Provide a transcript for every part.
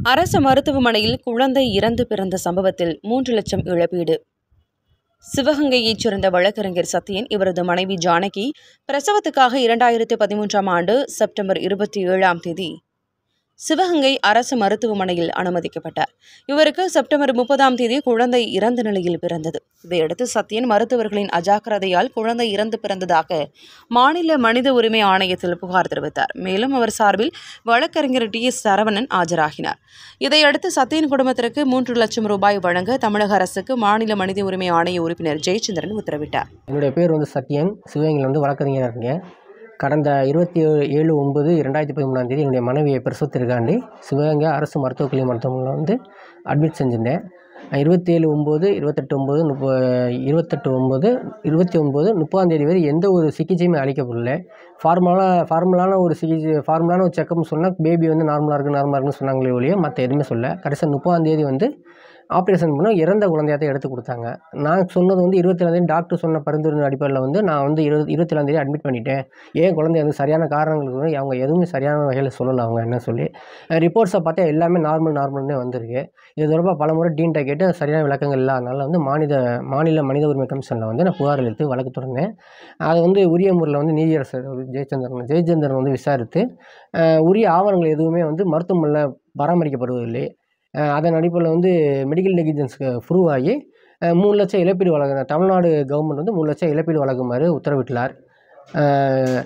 அரசு மருத்துவமனையில் குழந்தை இறந்து பிறந்த சம்பவத்தில் மூன்று லட்சம் இழப்பீடு சிவகங்கையைச் சேர்ந்த வழக்கறிஞர் சத்யன் இவரது மனைவி ஜானகி பிரசவத்துக்காக இரண்டாயிரத்து பதிமூன்றாம் ஆண்டு செப்டம்பர் இருபத்தி ஏழாம் தேதி சிவகங்கை அரசு மருத்துவமனையில் அனுமதிக்கப்பட்டார் இவருக்கு செப்டம்பர் முப்பதாம் தேதி குழந்தை இறந்த நிலையில் பிறந்தது இதையடுத்து சத்யன் மருத்துவர்களின் அஜாக்கிரதையால் குழந்தை இறந்து பிறந்ததாக மாநில மனித உரிமை ஆணையத்தில் புகார் தெரிவித்தார் மேலும் அவர் சார்பில் வழக்கறிஞர் டி எஸ் சரவணன் ஆஜராகினார் இதையடுத்து சத்யன் குடும்பத்திற்கு மூன்று லட்சம் ரூபாய் வழங்க தமிழக அரசுக்கு மாநில மனித உரிமை ஆணைய உறுப்பினர் ஜெயச்சந்திரன் உத்தரவிட்டார் என்னுடைய பேர் வந்து சத்யன் சிவகங்கையில் வந்து வழக்கறிஞராக இருக்கேன் கடந்த இருபத்தி ஏழு ஏழு ஒம்பது ரெண்டாயிரத்தி பதிமூணாம் தேதி என்னுடைய மனைவியை பிரசவத்திற்காண்டி சிவகங்கை அரசு மருத்துவக் கல்லூரி மருத்துவமனையில் வந்து அட்மிட் செஞ்சிருந்தேன் இருபத்தி ஏழு ஒம்பது இருபத்தெட்டு ஒம்பது முப்ப இருபத்தெட்டு ஒம்பது இருபத்தி ஒம்பது முப்பதாம் தேதி வரை எந்த ஒரு சிகிச்சையுமே அளிக்கப்படல ஃபார்மலாக ஃபார்மலான ஒரு சிகிச்சை ஃபார்மலான ஒரு செக்கப்னு சொன்னால் பேபி வந்து நார்மலாக இருக்குது நார்மலாக இருக்குன்னு சொன்னாங்களே ஒழிய மற்ற எதுவுமே சொல்ல கடைசியாக முப்பதாம் தேதி வந்து ஆப்ரேஷன் பண்ண இறந்த குழந்தையாத்த எடுத்து கொடுத்தாங்க நான் சொன்னது வந்து இருபத்தேழாம் தேதி டாக்டர் சொன்ன பரிந்துரை அடிப்படையில் வந்து நான் வந்து இருபது இருபத்தேழாம் தேதி அட்மிட் பண்ணிட்டேன் ஏன் குழந்தை வந்து சரியான காரணங்களுக்கு வந்து அவங்க எதுவுமே சரியான வகையில் சொல்லலை அவங்க என்ன சொல்லி ரிப்போர்ட்ஸை பார்த்தா எல்லாமே நார்மல் நார்மல்னே வந்திருக்கு இது தொடர்பாக பல முறை டீன்ட்ட கேட்டு சரியான விளக்கங்கள் இல்லாதனால வந்து மாநில மாநில மனித உரிமை கமிஷனில் வந்து நான் புகார் அளித்து வழக்கு தொடர்ந்தேன் அதை வந்து உரிய முறையில் வந்து நீதியரசர் ஜெயச்சந்திரன் ஜெயச்சந்திரன் வந்து விசாரித்து அஹ், உரிய ஆவணங்கள் எதுவுமே வந்து மருத்துவமனையில் பராமரிக்கப்படுவதில்லை அஹ், அதன் அடிப்படையில் வந்து மெடிக்கல் நெகிஜென்ஸ்க்கு ப்ரூவ் ஆகி அஹ், மூணு லட்சம் இழப்பீடு வழங்க தமிழ்நாடு கவர்மெண்ட் வந்து மூணு லட்சம் இழப்பீடு வழங்குமாறு உத்தரவிட்டுள்ளார் அஹ்,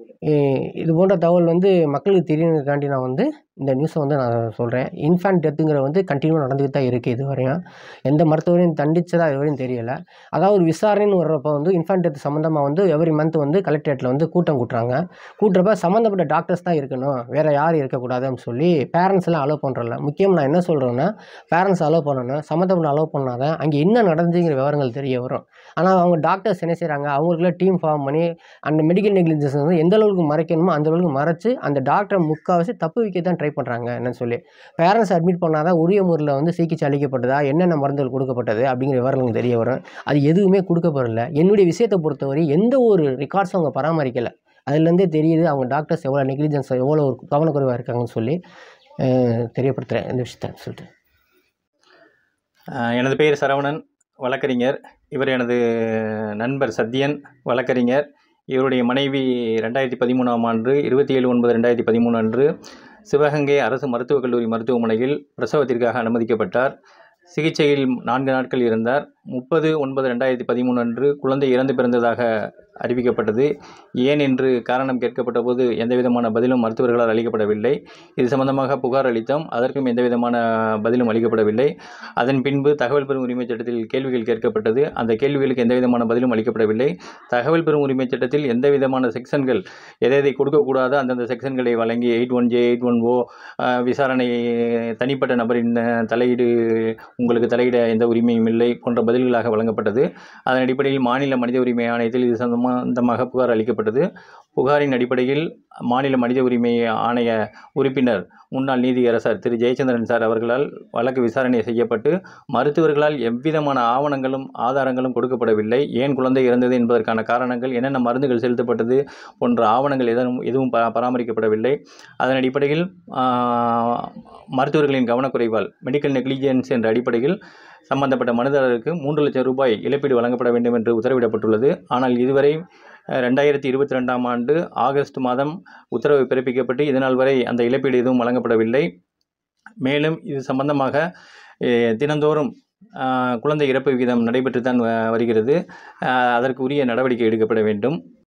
இ- இது போன்ற தகவல் வந்து மக்களுக்கு தெரியணுக்காண்டி நான் வந்து இந்த நியூஸை வந்து நான் சொல்கிறேன் இன்ஃபேன்ட் டெத்துங்கிற வந்து கண்டினியூ நடந்துக்கிட்டு தான் இருக்குது இது வரையும் எந்த மருத்துவரையும் தண்டிச்சதா இது வரையும் தெரியலை அதாவது ஒரு விசாரணைன்னு வர்றப்போ வந்து இன்ஃபேன்ட் டெத் சம்மந்தமாக வந்து எவ்ரி மந்த் வந்து கலெக்டரேட்டில் வந்து கூட்டம் கூட்டுறாங்க கூட்டுறப்ப சம்மந்தப்பட்ட டாக்டர்ஸ் தான் இருக்கணும் வேறு யாரும் இருக்கக்கூடாதுன்னு சொல்லி பேரண்ட்ஸ் எல்லாம் அலோவ் பண்ணுறல முக்கியம் நான் என்ன சொல்கிறேன்னா பேரண்ட்ஸ் அலோவ் பண்ணணும் சம்மந்தப்பட்ட அலோவ் பண்ணாதான் அங்கே என்ன நடந்துங்கிற விவரங்கள் தெரிய வரும் ஆனால் அவங்க டாக்டர்ஸ் என்ன செய்கிறாங்க அவங்களுக்குள்ள டீம் ஃபார்ம் பண்ணி அந்த மெடிக்கல் நெக்லிஜென்ஸ் வந்து எந்த அளவுக்கு மறைக்கணுமோ அந்த அளவுக்கு மறைச்சு அந்த டாக்டரை முக்கால்வாசி தப்பு வைக்க தான் ட்ரை பண்ணுறாங்க என்னன்னு சொல்லி பேரண்ட்ஸ் அட்மிட் பண்ணாதான் உரிய முறையில் வந்து சிகிச்சை அளிக்கப்பட்டதா என்னென்ன மருந்துகள் கொடுக்கப்பட்டது அப்படிங்கிற விவரங்கள் தெரிய வரும் அது எதுவுமே கொடுக்கப்படல என்னுடைய விஷயத்தை பொறுத்தவரை எந்த ஒரு ரெக்கார்ட்ஸும் அவங்க பராமரிக்கலை அதுலேருந்தே தெரியுது அவங்க டாக்டர்ஸ் எவ்வளோ நெக்லிஜென்ஸ் எவ்வளோ ஒரு கவனக்குறைவாக இருக்காங்கன்னு சொல்லி அஹ், தெரியப்படுத்துகிறேன் இந்த விஷயத்த சொல்லிட்டு ஆஹ் எனது பெயர் சரவணன் வழக்கறிஞர் இவர் எனது நண்பர் சத்யன் வழக்கறிஞர் இவருடைய மனைவி ரெண்டாயிரத்தி பதிமூணாம் ஆண்டு இருபத்தி ஏழு ஒன்பது ரெண்டாயிரத்தி பதிமூணு அன்று சிவகங்கை அரசு மருத்துவக் கல்லூரி மருத்துவமனையில் பிரசவத்திற்காக அனுமதிக்கப்பட்டார் சிகிச்சையில் நான்கு நாட்கள் இருந்தார் முப்பது ஒன்பது ரெண்டாயிரத்தி பதிமூணு அன்று குழந்தை இறந்து பிறந்ததாக அறிவிக்கப்பட்டது ஏன் என்று காரணம் கேட்கப்பட்ட போது எந்தவிதமான பதிலும் மருத்துவர்களால் அளிக்கப்படவில்லை இது சம்பந்தமாக புகார் அளித்தோம் அதற்கும் எந்தவிதமான பதிலும் அளிக்கப்படவில்லை அதன் பின்பு தகவல் பெறும் உரிமை சட்டத்தில் கேள்விகள் கேட்கப்பட்டது அந்த கேள்விகளுக்கு எந்தவிதமான பதிலும் அளிக்கப்படவில்லை தகவல் பெறும் உரிமை சட்டத்தில் எந்தவிதமான செக்ஷன்கள் எதை எதை கொடுக்கக்கூடாதோ அந்தந்த செக்ஷன்களை வழங்கி eight one J eight one O விசாரணை தனிப்பட்ட நபரின் அஹ், தலையீடு உங்களுக்கு தலையிட எந்த உரிமையும் இல்லை போன்ற பதில்களாக வழங்கப்பட்டது அதன் அடிப்படையில் மாநில மனித உரிமை ஆணையத்தில் இது சம்பந்தமாக புகார் அளிக்கப்பட்டது புகாரின் அடிப்படையில் மாநில மனித உரிமை ஆணைய உறுப்பினர் முன்னாள் நீதியரசர் திரு ஜெயச்சந்திரன் சார் அவர்களால் வழக்கு விசாரணை செய்யப்பட்டு மருத்துவர்களால் எவ்விதமான ஆவணங்களும் ஆதாரங்களும் கொடுக்கப்படவில்லை ஏன் குழந்தை இறந்தது என்பதற்கான காரணங்கள் என்னென்ன மருந்துகள் செலுத்தப்பட்டது போன்ற ஆவணங்கள் எதுவும் எதுவும் ப- பராமரிக்கப்படவில்லை அதன் அடிப்படையில் ஆஹ், மருத்துவர்களின் கவனக்குறைவால் மெடிக்கல் நெக்லிஜென்ஸ் என்ற அடிப்படையில் சம்பந்தப்பட்ட மனுதாரருக்கு மூன்று லட்சம் ரூபாய் இழப்பீடு வழங்கப்பட வேண்டும் என்று உத்தரவிடப்பட்டுள்ளது ஆனால் இதுவரை அஹ், ரெண்டாயிரத்தி இருபத்தி ரெண்டாம் ஆண்டு ஆகஸ்ட் மாதம் உத்தரவு பிறப்பிக்கப்பட்டு இதனால் வரை அந்த இழப்பீடு எதுவும் வழங்கப்படவில்லை மேலும் இது சம்பந்தமாக அஹ், தினந்தோறும் ஆஹ், குழந்தை இறப்பு விகிதம் நடைபெற்று தான் வருகிறது ஆஹ், அதற்கு உரிய நடவடிக்கை எடுக்கப்பட வேண்டும்